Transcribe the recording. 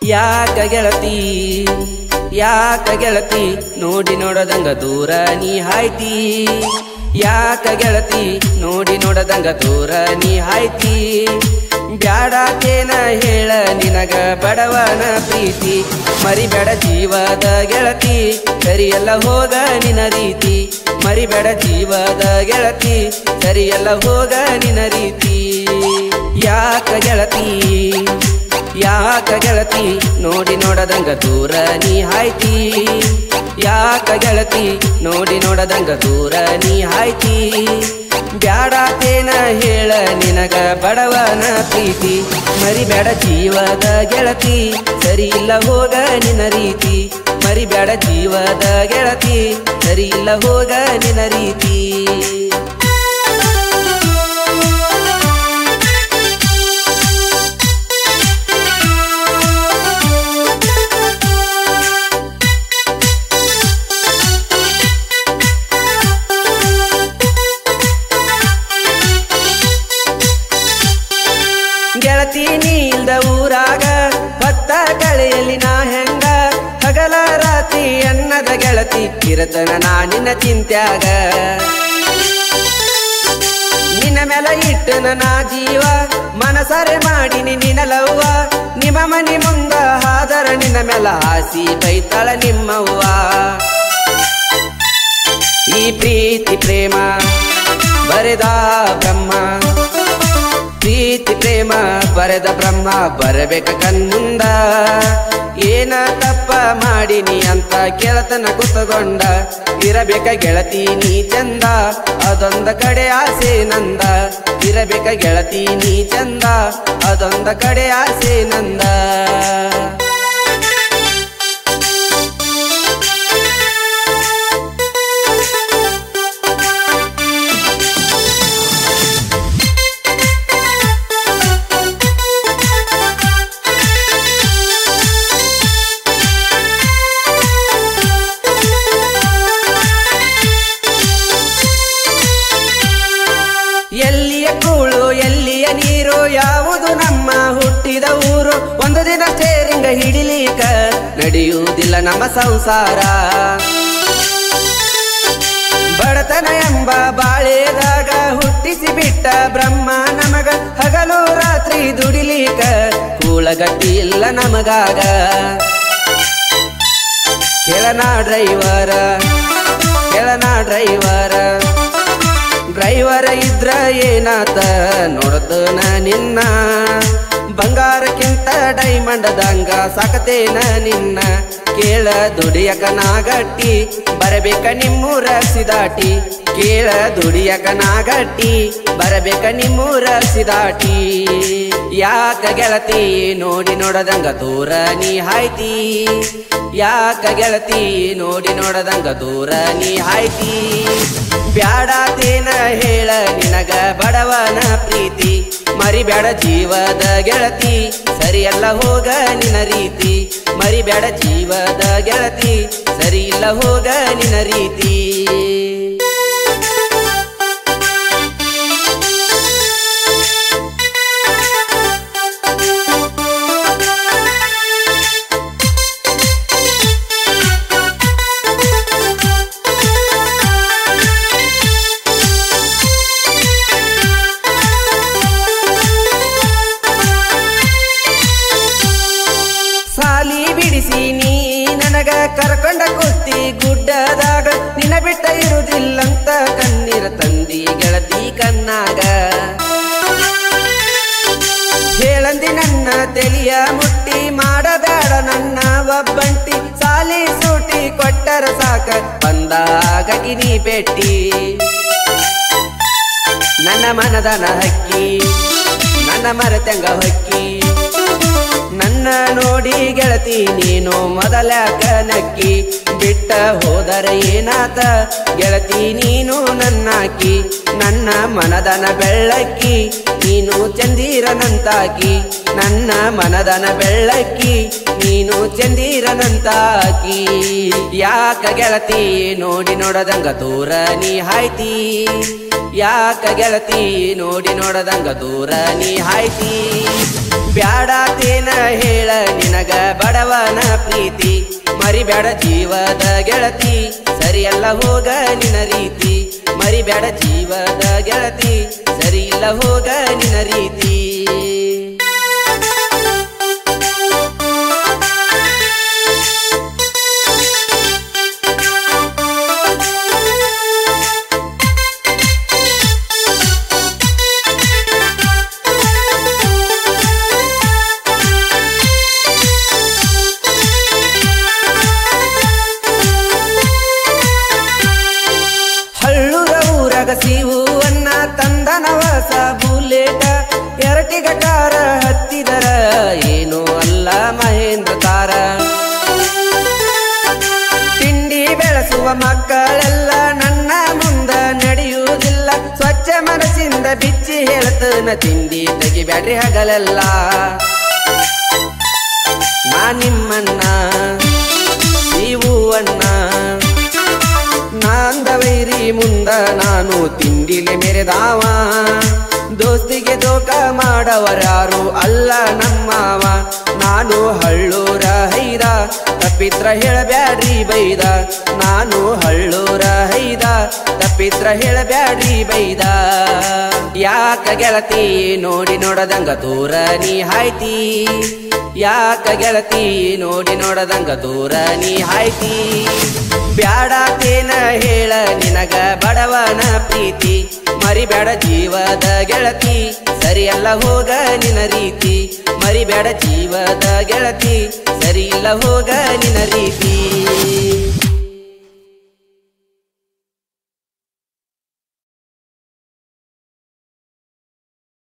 ಯಾಕ ಗೆಳತಿ ಯಾಕ ಗೆಳತಿ ನೋಡಿ ನೋಡದಂಗ ದೂರ ನೀ ಹಾಯ್ತಿ ಯಾಕ ಗೆಳತಿ ನೋಡಿ ನೋಡದಂಗ ದೂರ ನೀ ಹಾಯ್ತಿ ಬ್ಯಾಡಾತೇನ ಹೇಳ ನಿನಗ ಬಡವನ ಪ್ರೀತಿ ಮರಿಬೇಡ ಜೀವದ ಗೆಳತಿ ಸರಿಯಲ್ಲ ಹೋಗ ನಿನ ರೀತಿ ಮರಿಬೇಡ ಜೀವದ ಗೆಳತಿ ಸರಿಯಲ್ಲ ಹೋಗ ನಿನ ರೀತಿ ಯಾಕ ಗೆಳತಿ ಯಾಕ ಗೆಳತಿ ನೋಡಿ ನೋಡದಂಗ ದೂರ ನೀ ಹಾಯ್ತಿ ಯಾಕ ಗೆಳತಿ ನೋಡಿ ನೋಡದಂಗ ದೂರ ನೀ ಹಾಯ್ತಿ ಬ್ಯಾಡಾತೇನ ಹೇಳ ನಿನಗ ಬಡವನ ಪ್ರೀತಿ ಮರಿಬೇಡ ಜೀವದ ಗೆಳತಿ ಸರಿ ಇಲ್ಲ ಹೋಗ ನಿನ ರೀತಿ ಮರಿಬೇಡ ಜೀವದ ಗೆಳತಿ ಸರಿ ಇಲ್ಲ ಹೋಗ ನಿನ ರೀತಿ ಗೆಳತಿ ನೀ ಇಲ್ದ ಊರಾಗ ಭತ್ತ ಕಳೆಯಲ್ಲಿ ನಾ ಹೆಂಗ ಹಗಲ ರಾತ್ರಿ ಅನ್ನದ ಗೆಳತಿ ಕಿರತನ ನಾ ನಿನ್ನ ಚಿಂತ್ಯಾಗ ನಿನ್ನ ಮೇಲ ಇಟ್ಟು ನನ್ನ ಜೀವ ಮನಸರೆ ಮಾಡಿನಿ ನಿನ್ನ ಲವ್ವ ನಿಮ್ಮ ಮನಿ ಮುಂದ ಹಾದರ ನಿನ್ನ ಮೇಲ ಹಾಸಿ ಬೈತಾಳ ನಿಮ್ಮವ್ವ ಈ ಪ್ರೀತಿ ಪ್ರೇಮ ಬರೆದ ಬ್ರಹ್ಮ ಪ್ರೀತಿ ಪ್ರೇಮ ಬರೆದ ಬ್ರಹ್ಮ ಬರಬೇಕ ಕಣ್ಮುಂದ ಏನ ತಪ್ಪ ಮಾಡಿನಿ ಅಂತ ಗೆಳತನ ಕುತ್ತಗೊಂಡ ಇರಬೇಕ ಗೆಳತಿ ನೀ ಚಂದ ಅದೊಂದ ಕಡೆ ಆಸೆ ನಂದ ಇರಬೇಕ ಗೆಳತಿ ನೀ ಚಂದ ಅದೊಂದ ಕಡೆ ಆಸೆ ನಂದ ಎಲ್ಲಿಯ ಕೂಳು ಎಲ್ಲಿಯ ನೀರು ಯಾವುದು ನಮ್ಮ ಹುಟ್ಟಿದ ಊರು ಒಂದು ದಿನ ಸ್ಟೇರಿಂಗ ಹಿಡಿಲೀಕ ನಡೆಯುವುದಿಲ್ಲ ನಮ್ಮ ಸಂಸಾರ ಬಡತನ ಎಂಬ ಬಾಳೆದಾಗ ಹುಟ್ಟಿಸಿ ಬಿಟ್ಟ ಬ್ರಹ್ಮ ನಮಗ ಹಗಲು ರಾತ್ರಿ ದುಡಿಲೀಕ ಕೂಳಗಟ್ಟಿ ಇಲ್ಲ ನಮಗಾಗ ಕೆಳನ ಡ್ರೈವರ ಕೆಳನ ಡ್ರೈವರ ಡ್ರೈವರ ಇದ್ರ ಏನಾತ ನೋಡತನ ನಿನ್ನ ಬಂಗಾರಕ್ಕಿಂತ ಡೈಮಂಡದಂಗ ಸಾಕತೇನ ನಿನ್ನ ಕೇಳ ದುಡಿಯಕ ನಾಗಟ್ಟಿ ಬರಬೇಕ ನಿಮ್ಮೂರ ಸಿದಾಟಿ ಕೇಳ ದುಡಿಯಕ ನಾಗಟ್ಟಿ ಬರಬೇಕ ನಿಮ್ಮೂರ ಸಿದಾಟಿ ಯಾಕ ಗೆಳತಿ ನೋಡಿ ನೋಡದಂಗ ದೂರ ನೀ ಹಾಯ್ತಿ ಯಾಕ ಗೆಳತಿ ನೋಡಿ ನೋಡದಂಗ ದೂರ ನೀ ಹಾಯ್ತಿ ಬ್ಯಾಡಾತೇನ ಹೇಳ ನಿನಗ ಬಡವನ ಪ್ರೀತಿ ಮರಿಬೇಡ ಜೀವದ ಗೆಳತಿ ಸರಿಯಲ್ಲ ಹೋಗ ನಿನ ರೀತಿ ಮರಿಬೇಡ ಜೀವದ ಗೆಳತಿ ಸರಿ ಇಲ್ಲ ಹೋಗ ನಿನ ರೀತಿ ಸಾಲಿ ಬಿಡಿಸಿ ನೀ ನನಗ ಕರ್ಕೊಂಡ ಕೂತಿ ಗುಡ್ಡದಾಗ ನಿನ ಬಿಟ್ಟ ಇರುವುದಿಲ್ಲಂತ ಕಣ್ಣೀರ ತಂದಿ ಗೆಳತಿ ಕಣ್ಣಾಗ ಹೇಳಂದಿ ನನ್ನ ತೆಲಿಯ ಮುಟ್ಟಿ ಮಾಡಬೇಡ ನನ್ನ ಒಬ್ಬಂಟಿ ಸಾಲಿ ಸೂಟಿ ಕೊಟ್ಟರ ಸಾಕ ಬಂದಾಗ ಗಿನಿ ಬೆಟ್ಟಿ ನನ್ನ ಮನದನ ಹಕ್ಕಿ ನನ್ನ ಮರತಂಗ ಹಕ್ಕಿ ನನ್ನ ನೋಡಿ ಗೆಳತಿ ನೀನು ಮೊದಲ ಕನಕ್ಕಿ ಬಿಟ್ಟ ಹೋದರ ಏನಾತ ಗೆಳತಿ ನೀನು ನನ್ನಾಕಿ ನನ್ನ ಮನದನ ಬೆಳ್ಳಕ್ಕಿ ನೀನು ಚಂದಿರನಂತಾಕಿ ನನ್ನ ಮನದನ ಬೆಳ್ಳಕ್ಕಿ ನೀನು ಚಂದಿರನಂತಾಕಿ ಯಾಕ ಗೆಳತಿ ನೋಡಿ ನೋಡದಂಗ ದೂರ ನೀ ಹಾಯ್ತಿ ಯಾಕ ಗೆಳತಿ ನೋಡಿ ನೋಡದಂಗ ದೂರ ನೀ ಹಾಯ್ತಿ ಬ್ಯಾಡಾತೇನ ಹೇಳ ನಿನಗ ಬಡ ಪ್ರೀತಿ ಮರಿಬೇಡ ಜೀವದ ಗೆಳತಿ ಸರಿಯಲ್ಲ ಹೋಗ ನಿನ ರೀತಿ ಮರಿಬೇಡ ಜೀವದ ಗೆಳತಿ ಸರಿಯಿಲ್ಲ ಹೋಗ ನಿನ ರೀತಿ ಹಳ್ಳುರ ಊರಗ ಸಿವುವನ್ನ ತಂದನ ಹೊಸ ಬುಲೆಟ ಎರಟಿಗ ಕಾರ ಹತ್ತಿದರ ಏನು ಅಲ್ಲ ಮಹೇಂದ್ರ ಕಾರ ತಿಂಡಿ ಬೆಳೆಸುವ ಮಕ್ಕಳೆಲ್ಲ ನನ್ನ ಮುಂದ ನಡೆಯುವುದಿಲ್ಲ ಸ್ವಚ್ಛ ಮನಸ್ಸಿಂದ ಬಿಚ್ಚಿ ಹೇಳ್ತನ ತಿಂಡಿ ತೆಗಿಬ್ಯಾಡ್ರಿ ಹಗಲೆಲ್ಲ ನಾ ನಿಮ್ಮನ್ನ ನೀವುವನ್ನ ನಾಂದವೈರಿ ಮುಂದ ನಾನು ತಿಂಡಿಲೆ ಮೆರೆದಾವ ದೋಸ್ತಿಗೆ ದೋಖ ಮಾಡವರಾರು ಅಲ್ಲ ನಮ್ಮವ ನಾನು ಹಳ್ಳೂರ ಹೈದ ತಪ್ಪಿದ್ರ ಹೇಳಬ್ಯಾಡ್ರಿ ಬೈದ ನಾನು ಹಳ್ಳೂರ ಹೈದ ತಪ್ಪಿದ್ರ ಹೇಳಬ್ಯಾಡ್ರಿ ಬೈದ ಯಾಕ ಗೆಳತಿ ನೋಡಿ ನೋಡದಂಗ ದೂರ ನೀ ಹಾಯ್ತಿ ಯಾಕ ಗೆಳತಿ ನೋಡಿ ನೋಡದಂಗ ದೂರ ನೀ ಹಾಯ್ತಿ ಬ್ಯಾಡಾತೇನ ಹೇಳ ನಿನಗ ಬಡವನ ಪ್ರೀತಿ ಮರಿಬೇಡ ಜೀವದ ಗೆಳತಿ ಸರಿಯಲ್ಲ ಹೋಗ ನಿನ ರೀತಿ ಮರಿಬೇಡ ಜೀವದ ಗೆಳತಿ ಸರಿಯಿಲ್ಲ ಹೋಗ ನಿನ ರೀತಿ